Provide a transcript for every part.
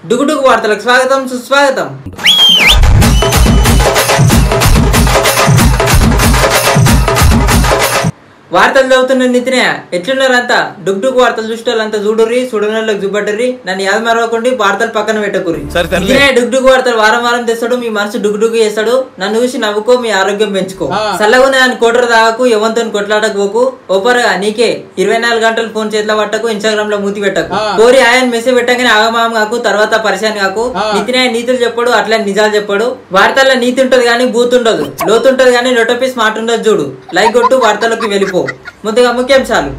డుగుడుగు వార్తలకు స్వాగతం సుస్వాగతం వార్తలు చదువుతున్న నితినే ఎట్లున్నారంతా డుగ్ డుగ్ వార్తలు చూసేటోళ్ళంతా చూడుర్రి చూడనోళ్ళకి చూపట్టర్రి నన్ను యాద మరవకుండా వార్తలు పక్కన పెట్టకుర్రి సరే, తరలే. నితినే డుగ్ డుగ్ వార్తలు వారం వారం తెస్తాడు మీ మనసు డుగ్ డుగ్ చేస్తాడు నన్ను చూసి నవ్వుకో మీ ఆరోగ్యం పెంచుకో చల్లగునే అని కోటరు తాగకు ఎవరితో కొట్లాడకపోకు ఓపరగా నీకే ఇరవై నాలుగు గంటలు ఫోన్ చేతిలో పట్టకు ఇన్స్టాగ్రామ్ లో మూతి పెట్టకు కోరి ఆయన మెసేజ్ పెట్టగానే ఆగమాగం కాకు తర్వాత పరిశాన్ కాకు నితినే నీతులు చెప్పడు అట్లా నిజాలు చెప్పడు వార్తల్లో నీతి ఉంటది కానీ బూత్ ఉండదు లోతు ఉంటది కానీ నోటోపి స్మార్ట్ ఉండదు చూడు లైక్ కొట్టు వార్తల్లోకి వెళ్ళిపో ముందుగా ముఖ్యాంశాలు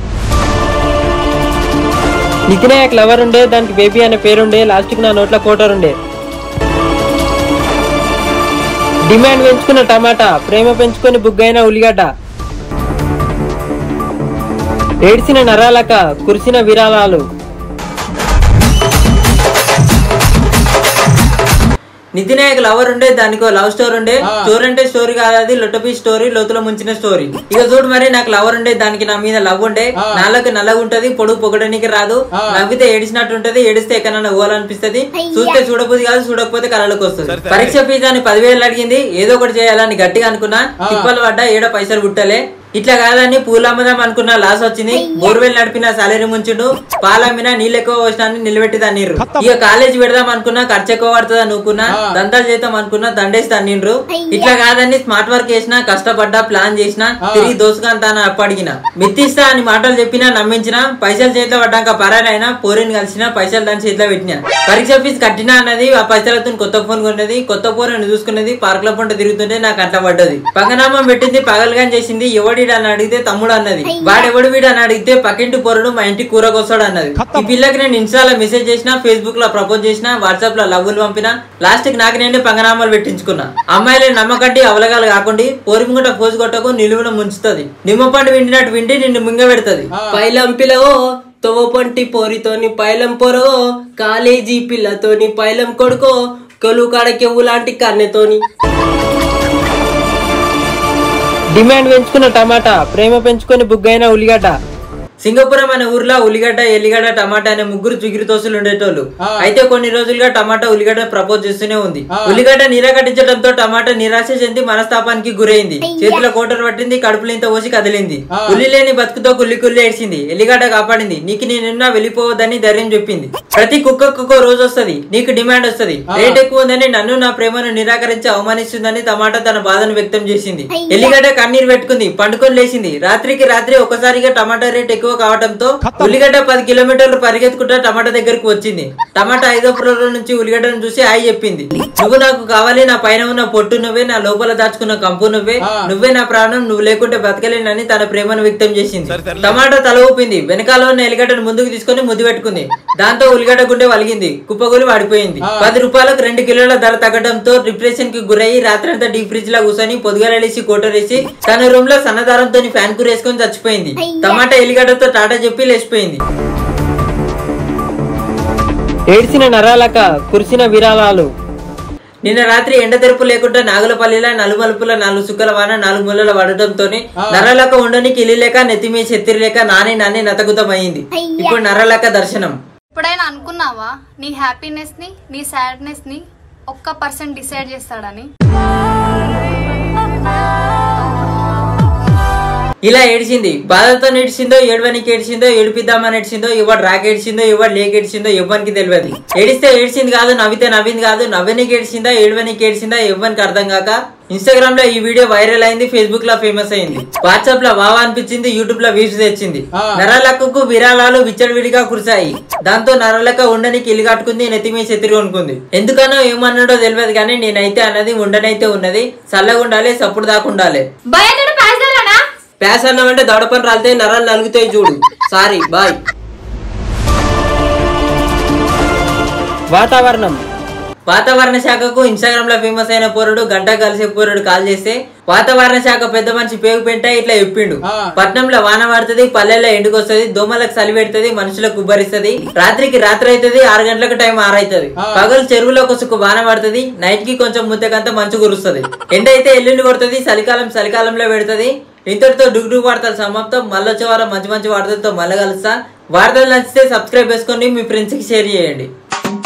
నితినే క్లవర్ ఉండే దానికి బేబీ అనే పేరుండే లాస్ట్ కి నా నోట్ల కోటర్ ఉండే డిమాండ్ పెంచుకున్న టమాటా ప్రేమ పెంచుకొని బుగ్గైన ఉల్లిగడ్డ ఏడ్చిన నరాలక కురిసిన విరాళాలు నితినాయక్ లవర్ ఉండే దానికి లవ్ స్టోరీ ఉండే స్టోరీ అంటే స్టోరీ కాదు అది లొట్టపి స్టోరీ లోతులో ముంచిన స్టోరీ ఇక చూడు మరి నాకు లవర్ ఉండే దానికి నా మీద లవ్ ఉండే నాలోకి నల్లగా ఉంటది పొడుగు పొగడానికి రాదు నవ్వితే ఏడిచినట్టు ఉంటది ఏడిస్తే ఎక్కడన్నా ఓవాలనిపిస్తది చూస్తే చూడబోది కాదు చూడకపోతే కళలోకి వస్తుంది పరీక్ష ఫీజు అని పదివేలు అడిగింది ఏదో ఒకటి చేయాలని గట్టిగా అనుకున్నా తిప్పలు పడ్డా ఏడ పైసలు పుట్టలే ఇట్లా కాదని పూలమ్మదాం అనుకున్న లాస్ వచ్చింది బోర్వెల్ నడిపిన సాలరీ ముంచుడు పాలమ్మినా నీళ్ళు ఎక్కువ పోసినా నిలబెట్టి తన్నీరు ఇక కాలేజ్ పెడదాం అనుకున్నా ఖర్చు ఎక్కువ పడుతుంది అనుకున్నా దందాలు చేద్దాం అనుకున్నా దండేసి తన్నిండ్రు ఇట్లా కాదని స్మార్ట్ వర్క్ చేసినా కష్టపడ్డా ప్లాన్ చేసినా తిరిగి దోసుకాంతా అని అప్పడిగిన మిత్తిస్తా అని మాటలు చెప్పినా నమ్మించిన పైసలు చేతిలో పడ్డాక పరారైనా పోరిని కలిసిన పైసలు దాని చేతిలో పెట్టిన పరీక్ష ఫీజు కట్టినా అన్నది ఆ పైసలతో కొత్త ఫోన్ కొన్నది కొత్త ఫోన్ చూసుకున్నది పార్కుల పంట తిరుగుతుంటే నాకు అట్లా పడ్డది పంగనామం పెట్టింది పగలగా చేసింది ఎవడి అని అడిగితే తమ్ముడు అన్నది వాడెవడు వీడు అని అడిగితే పక్కింటి పొరడు మా ఇంటి కూరకొస్తాడు అన్నది ఈ పిల్లకి నేను ఇన్స్టాలో మెసేజ్ చేసిన ఫేస్బుక్ లో ప్రపోజ్ చేసిన వాట్సాప్ లో లవ్వులు పంపిన లాస్ట్ కి నాకు నేను పంగనామాలు పెట్టించుకున్నా అమ్మాయిలు నమ్మకండి అవలగాలు కాకుండా పోరిముంగట పోజు కొట్టకు నిలువున ముంచుతుంది నిమ్మ పండు విండినట్టు విండి నిన్ను మింగ పెడుతుంది పైలం పిల్లవో తోవపంటి పోరితోని పైలం పొరో కాలేజీ పిల్లతోని పైలం కొడుకో కొలు కాడకెవ్వు లాంటి కన్నెతోని డిమాండ్ పెంచుకున్న టమాటా ప్రేమ పెంచుకొని బుగ్గైన ఉల్లిగడ్డ సింగపురం అనే ఊర్లో ఉల్లిగడ్డ ఎల్లిగడ్డ టమాటా అనే ముగ్గురు చిగురు తోసులు ఉండేటోళ్ళు అయితే కొన్ని రోజులుగా టమాటా ఉల్లిగడ్డ ప్రపోజ్ చేస్తూనే ఉంది ఉల్లిగడ్డ నిరాకరించడంతో టమాటా నిరాశ చెంది మనస్తాపానికి గురైంది చేతిలో కోటర్ పట్టింది కడుపులో ఇంత పోసి కదిలింది ఉల్లి లేని బతుకుతో కుల్లి కుల్లి ఏడ్చింది ఎల్లిగడ్డ కాపాడింది నీకు నేనున్నా వెళ్ళిపోవద్దని ధైర్యం చెప్పింది ప్రతి కుక్కకు రోజు వస్తది నీకు డిమాండ్ వస్తది రేట్ ఎక్కువ ఉందని నన్ను నా ప్రేమను నిరాకరించి అవమానిస్తుందని టమాటా తన బాధను వ్యక్తం చేసింది ఎల్లిగడ్డ కన్నీరు పెట్టుకుంది పండుకొని లేచింది రాత్రికి రాత్రి ఒక్కసారిగా టమాటా రేట్ ఎక్కువ కావడంతో ఉల్లిగడ్డ పది కిలోమీటర్లు పరిగెత్తుకుంటా టమాటా దగ్గరకు వచ్చింది టమాటా ఐదో ఫ్లోర్ నుంచి ఉల్లిగడ్డను చూసి హాయ్ చెప్పింది నువ్వు నాకు కావాలి నా పైన ఉన్న పొట్టు నువ్వే నా లోపల దాచుకున్న కంపు నువ్వే నువ్వే నా ప్రాణం నువ్వు లేకుంటే బతకలేనని తన ప్రేమను వ్యక్తం చేసింది టమాటా తల ఊపింది వెనకాల ఉన్న ఎల్లిగడ్డను ముందుకు తీసుకొని ముద్దు పెట్టుకుంది దాంతో ఉల్లిగడ్డ గుండె వలిగింది కుప్పగొలి వాడిపోయింది పది రూపాయలకు రెండు కిలోల ధర తగ్గడంతో డిప్రెషన్ కి గురయ్యి రాత్రంతా డీప్ ఫ్రిడ్జ్ లో కూర్చొని పొద్దుగాలేసి కోటరేసి తన రూమ్ లో సన్నదారంతో ఫ్యాన్ కూరేసుకొని చచ్చిపోయింది టమాటా ఎల్లిగడ్డతో టాటా చెప్పి లేచిపోయింది ఏడ్చిన నరాలక కురిసిన విరాళాలు నిన్న రాత్రి ఎండ తెరుపు లేకుండా నాగులపల్లిలో నలుమలుపుల నాలుగు సుక్కల వాన నాలుగు మూలల పడటంతో నరలక ఉండనికి ఇల్లు లేక నెత్తిమీ చెత్తిరి లేక నాని నాని నతగుతం అయింది ఇప్పుడు నరలక దర్శనం ఎప్పుడైనా అనుకున్నావా నీ హ్యాపీనెస్ ని నీ సాడ్నెస్ ని ఒక్క పర్సన్ డిసైడ్ చేస్తాడని ఇలా ఏడిచింది బాధతో ఏడిచిందో ఏడవనికి ఏడిచిందో ఏడిపిద్దామని ఏడిచిందో ఎవరు రాక ఏడిచిందో ఎవరు లేక ఏడిచిందో ఎవ్వరికి తెలియదు ఏడిస్తే ఏడిచింది కాదు నవ్వితే నవ్వింది కాదు నవ్వనికి ఏడిచిందా ఏడవనికి ఏడిచిందా ఎవ్వరికి అర్థం కాక ఇన్స్టాగ్రామ్ లో ఈ వీడియో వైరల్ అయింది ఫేస్బుక్ లో ఫేమస్ అయింది వాట్సాప్ లో వావా అనిపించింది యూట్యూబ్ లో వ్యూస్ తెచ్చింది నరలక్కకు విరాళాలు విచ్చలవిడిగా కురిశాయి దాంతో నరలక్క ఉండనికి ఇల్లు కట్టుకుంది నెత్తిమీ చెత్తిరి కొనుక్కుంది ఎందుకనో ఏమన్నాడో తెలియదు కానీ నేనైతే అన్నది ఉండనైతే ఉన్నది చల్లగా ఉండాలి సప్పుడు దాకా ఉండాలి ప్యాస్ అన్నామంటే దవడపని రాలితే నరాలు నలుగుతాయి చూడు సారీ బాయ్ వాతావరణం వాతావరణ శాఖకు ఇన్స్టాగ్రామ్ లో ఫేమస్ అయిన పోరుడు గంట కలిసే పోరుడు కాల్ చేస్తే వాతావరణ శాఖ పెద్ద మనిషి పేగు పెంట ఇట్లా చెప్పిండు పట్నంలో వాన పడుతుంది పల్లెల్లో ఎండుకొస్తుంది దోమలకు చలి పెడుతుంది మనుషులకు ఉబ్బరిస్తుంది రాత్రికి రాత్రి అవుతుంది ఆరు గంటలకు టైం ఆరైతుంది పగలు చెరువులో కొసుకు వాన పడుతుంది నైట్ కి కొంచెం ముద్దకంతా మంచు కురుస్తుంది ఎండ అయితే ఎల్లుండి కొడుతుంది చలికాలం చలికాలంలో పెడుతుంది ఇంతటితో డుగ్ డుగ్ వార్తలు సమాప్తం మళ్ళీ వచ్చే వారం మంచి మంచి వార్తలతో మళ్ళీ కలుస్తా వార్తలు నచ్చితే సబ్స్క్రైబ్ చేసుకోండి మీ ఫ్రెండ్స్ కి షేర్ చేయండి